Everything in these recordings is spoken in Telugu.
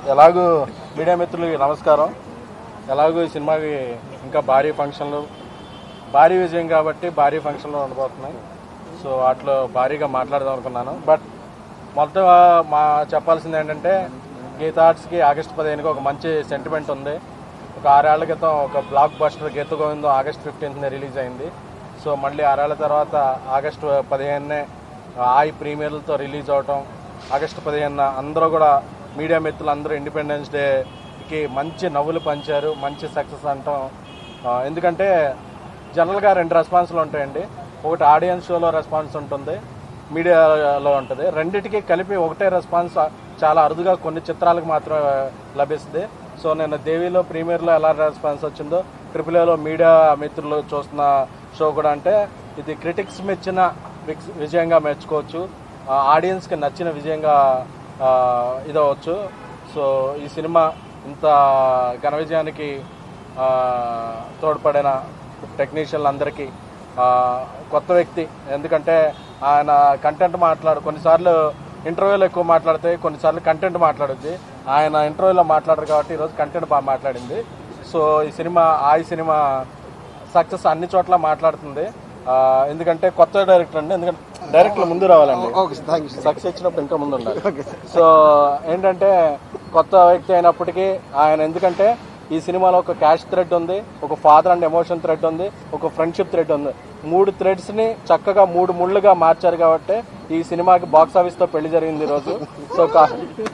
ఎలాగూ మీడియా మిత్రులకి నమస్కారం ఎలాగూ ఈ సినిమాకి ఇంకా భారీ ఫంక్షన్లు భారీ విజయం కాబట్టి భారీ ఫంక్షన్లు ఉండబోతున్నాయి సో వాటిలో భారీగా మాట్లాడదాం అనుకున్నాను బట్ మొత్తం మా చెప్పాల్సింది ఏంటంటే గీత ఆర్ట్స్కి ఆగస్ట్ పదిహేనుకి ఒక మంచి సెంటిమెంట్ ఉంది ఒక ఆరేళ్ల క్రితం ఒక blockbuster Geetha Govindam August ఫిఫ్టీన్త్ని రిలీజ్ అయింది సో మళ్ళీ ఆరేళ్ల తర్వాత ఆగస్టు పదిహేనునే ఆయి ప్రీమియర్లతో రిలీజ్ అవటం ఆగస్టు పదిహేనున అందరూ కూడా మీడియా మిత్రులు అందరూ ఇండిపెండెన్స్ డేకి మంచి నవ్వులు పంచారు మంచి సక్సెస్ అంటాం ఆ, ఎందుకంటే జనరల్గా రెండు రెస్పాన్స్లు ఉంటాయండి ఒకటి ఆడియన్స్ షోలో రెస్పాన్స్ ఉంటుంది మీడియాలో ఉంటుంది రెండిటికి కలిపి ఒకటే రెస్పాన్స్ చాలా అరుదుగా కొన్ని చిత్రాలకు మాత్రం లభిస్తుంది సో నేను దేవిలో ప్రీమియర్లో ఎలా రెస్పాన్స్ వచ్చిందో ట్రిపుల్ ఏలో మీడియా మిత్రులు చూస్తున్న షో కూడా అంటే ఇది క్రిటిక్స్ మెచ్చిన విక్- విజయంగా మెచ్చుకోవచ్చు ఆ, ఆడియన్స్కి నచ్చిన విజయంగా ఆ, ఇదవచ్చు సో ఈ సినిమా ఇంత ఘన విజయానికి ఆ, తోడ్పడిన టెక్నీషియన్లు అందరికీ కొత్త వ్యక్తి ఎందుకంటే ఆయన కంటెంట్ మాట్లాడు కొన్నిసార్లు ఇంటర్వ్యూలో ఎక్కువ మాట్లాడితే కొన్నిసార్లు కంటెంట్ మాట్లాడుద్ది ఆయన ఇంటర్వ్యూలో మాట్లాడరు కాబట్టి ఈరోజు కంటెంట్ బాగా మాట్లాడింది సో ఈ సినిమా ఆ ఈ సినిమా సక్సెస్ అన్ని చోట్ల మాట్లాడుతుంది ఆ, ఎందుకంటే కొత్త డైరెక్టర్ అండి ఎందుకంటే డైరెక్టర్ ముందు రావాలండి సక్సెస్ వచ్చినప్పుడు ఇంకా ముందు ఉండాలి సో ఏంటంటే కొత్త వ్యక్తి అయినప్పటికీ ఆయన ఎందుకంటే ఈ సినిమాలో ఒక క్యాష్ థ్రెడ్ ఉంది ఒక ఫాదర్ అండ్ ఎమోషన్ థ్రెడ్ ఉంది ఒక ఫ్రెండ్షిప్ థ్రెడ్ ఉంది మూడు థ్రెడ్స్ ని చక్కగా మూడు ముళ్ళుగా మార్చారు కాబట్టి ఈ సినిమాకి బాక్స్ ఆఫీస్ తో పెళ్లి జరిగింది ఈ రోజు సో కా-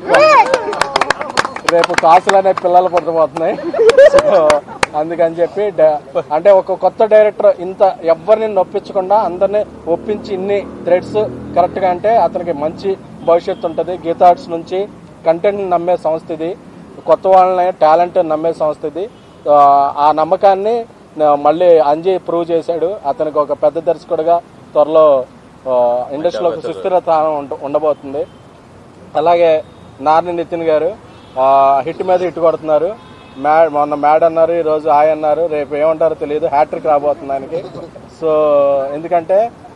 రేపు కాసులు అనే పిల్లలు పుట్టబోతున్నాయి సో అందుకని చెప్పి డ- అంటే ఒక కొత్త డైరెక్టర్ ఇంత ఎవరిని నొప్పించకుండా అందరినీ ఒప్పించి ఇన్ని థ్రెడ్స్ కరెక్ట్ గా అంటే అతనికి మంచి భవిష్యత్తు ఉంటుంది గీతా ఆర్ట్స్ నుంచి కంటెంట్ నమ్మే సంస్థ ఇది కొత్త వాళ్ళని టాలెంట్ నమ్మే సంస్థ ఇది ఆ, ఆ నమ్మకాన్ని ఆ, మళ్ళీ అంజీ ప్రూవ్ చేశాడు అతనికి ఒక పెద్ద దర్శకుడుగా త్వరలో ఆ, ఇండస్ట్రీలో ఒక సుస్థిర స్థానం ఉండ- ఉండబోతుంది అలాగే నార్ని నితిన్ గారు ఆ, హిట్ మీద హిట్ కొడుతున్నారు మ్యా మొన్న మ్యాడ్ అన్నారు ఈ రోజు హాయ్ అన్నారు రేపు ఏమంటారో తెలియదు హ్యాట్రిక్ రాబోతుంది ఆయనకి సో ఎందుకంటే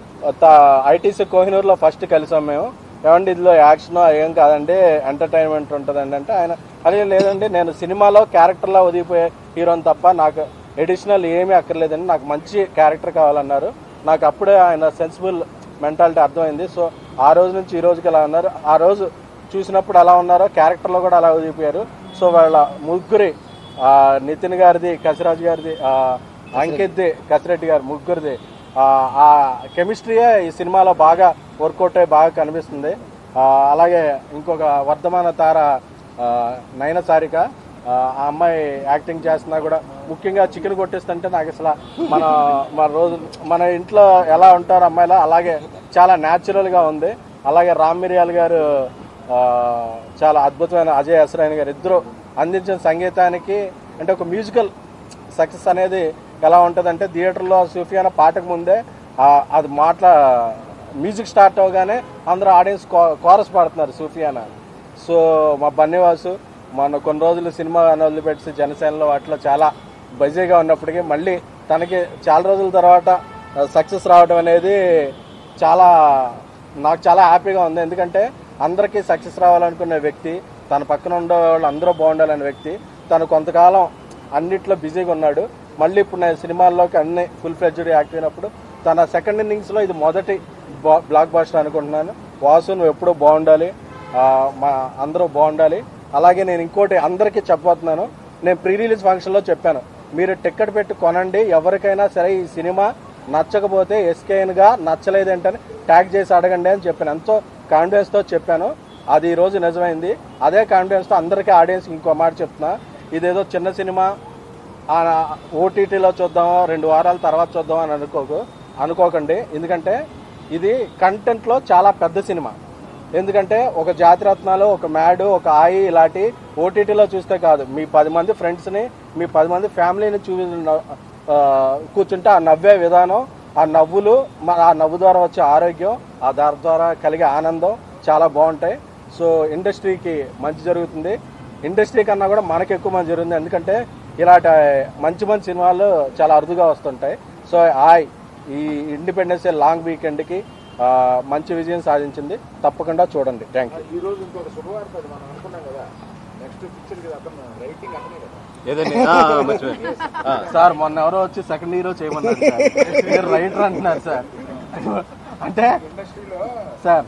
ఐటీసీ కోహినూర్లో ఫస్ట్ కలిసాం మేము ఏమండి ఇందులో యాక్షన్ ఏం కాదండి ఎంటర్టైన్మెంట్ ఉంటుందండి అంటే ఆయన అదే లేదండి నేను సినిమాలో క్యారెక్టర్లా ఒదిగిపోయే హీరోని తప్ప నాకు ఎడిషనల్ ఏమీ అక్కర్లేదండి నాకు మంచి క్యారెక్టర్ కావాలన్నారు నాకు అప్పుడే ఆయన సెన్సిబుల్ మెంటాలిటీ అర్థమైంది సో ఆ రోజు నుంచి ఈ రోజుకి ఎలా ఉన్నారు ఆ రోజు చూసినప్పుడు ఎలా ఉన్నారో క్యారెక్టర్లో కూడా అలా ఒదిగిపోయారు సో వాళ్ళ ముగ్గురి ఆ, నితిన్ గారిది కసిరాజ్ గారిది ఆ, అంకిత్ది కసిరెడ్డి గారి ముగ్గురిది ఆ, ఆ కెమిస్ట్రీయే ఈ సినిమాలో బాగా వర్కౌట్ అయ్యి బాగా కనిపిస్తుంది ఆ, అలాగే ఇంకొక వర్ధమాన తార ఆ, నయన సారిక ఆ ఆ అమ్మాయి యాక్టింగ్ చేస్తున్నా కూడా ముఖ్యంగా చికెన్ కొట్టిస్తుంటే నాకు అసలు మన మన రోజు మన ఇంట్లో ఎలా ఉంటారో అమ్మాయిలా అలాగే చాలా న్యాచురల్ గా ఉంది అలాగే రామ్ మిరియాల్ గారు ఆ, చాలా అద్భుతమైన అజయ్ అసరాయన్ గారు ఇద్దరు అందించిన సంగీతానికి అంటే ఒక మ్యూజికల్ సక్సెస్ అనేది ఎలా ఉంటుందంటే థియేటర్లో సూఫియానా పాటకు ముందే ఆ, అది మాట్లా మ్యూజిక్ స్టార్ట్ అవగానే అందరూ ఆడియన్స్ కోరస్ పాడుతున్నారు సూఫియానా సో మా బన్నీవాసు మొన్న కొన్ని రోజులు సినిమా వదిలిపెట్టి జనసేనలో వాటిలో చాలా బిజీగా ఉన్నప్పటికీ మళ్ళీ తనకి చాలా రోజుల తర్వాత సక్సెస్ రావడం అనేది చాలా నాకు చాలా హ్యాపీగా ఉంది ఎందుకంటే అందరికీ సక్సెస్ రావాలనుకునే వ్యక్తి తన పక్కన ఉండే వాళ్ళు అందరూ బాగుండాలనే వ్యక్తి తను కొంతకాలం అన్నిట్లో బిజీగా ఉన్నాడు మళ్ళీ ఇప్పుడు నేను సినిమాల్లోకి అన్ని ఫుల్ ఫ్లెడ్జ్డ్ యాక్ట్ అయినప్పుడు తన సెకండ్ ఇన్నింగ్స్లో ఇది మొదటి బా- బ్లాక్ బాస్టర్ అనుకుంటున్నాను వాసు నువ్వు ఎప్పుడూ బాగుండాలి ఆ, మా అందరూ బాగుండాలి అలాగే నేను ఇంకోటి అందరికీ చెప్పబోతున్నాను నేను ప్రీ రిలీజ్ ఫంక్షన్లో చెప్పాను మీరు టికెట్ పెట్టి కొనండి ఎవరికైనా సరే ఈ సినిమా నచ్చకపోతే ఎస్కేఎన్గా నచ్చలేదేంటని ట్యాగ్ చేసి అడగండి అని చెప్పాను ఎంతో కాన్ఫిడెన్స్తో చెప్పాను అది ఈ రోజు నిజమైంది అదే కాన్ఫిడెన్స్తో అందరికీ ఆడియన్స్ ఇంకో మాట చెప్తున్నా ఇదేదో చిన్న సినిమా ఓటీటీలో చూద్దామో రెండు వారాల తర్వాత చూద్దాం అని అనుకోకు అనుకోకండి ఎందుకంటే ఇది కంటెంట్లో చాలా పెద్ద సినిమా ఎందుకంటే ఒక జాతిరత్నాలు ఒక మ్యాడ్ ఒక ఆయి ఇలాంటి ఓటీటీలో చూస్తే కాదు మీ పది మంది ఫ్రెండ్స్ని మీ పది మంది ఫ్యామిలీని చూ ఆ, కూర్చుంటే ఆ నవ్వే విధానం ఆ నవ్వులు మ- ఆ నవ్వు ద్వారా వచ్చే ఆరోగ్యం ఆ దాని ద్వారా కలిగే ఆనందం చాలా బాగుంటాయి సో ఇండస్ట్రీకి మంచి జరుగుతుంది ఇండస్ట్రీ కన్నా కూడా మనకి ఎక్కువ మంచి జరుగుతుంది ఎందుకంటే ఇలాంటి మంచి మంచి సినిమాలు చాలా అరుదుగా వస్తుంటాయి సో హాయ్ ఈ ఇండిపెండెన్స్ డే లాంగ్ వీకెండ్కి ఆ, మంచి విజయం సాధించింది తప్పకుండా చూడండి థ్యాంక్ యూ ఈ రోజు ఇంకొక శుభవార్త అది మనం అనుకున్నాం కదా ఏదండి ఆ, ఆ, మర్చిపోయాను ఆ, సార్ మొన్న ఎవరో వచ్చి సెకండ్ హీరో చేయమన్నారు సార్ మీరు రైటర్ అంటున్నారు సార్ అంటే సార్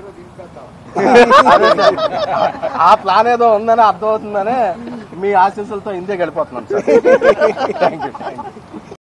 అదే సార్ ఆ ప్లాన్ ఏదో ఉందని అర్థమవుతుందని మీ ఆశీస్సులతో ఇందే గడిపోతున్నాం sir thank you thank you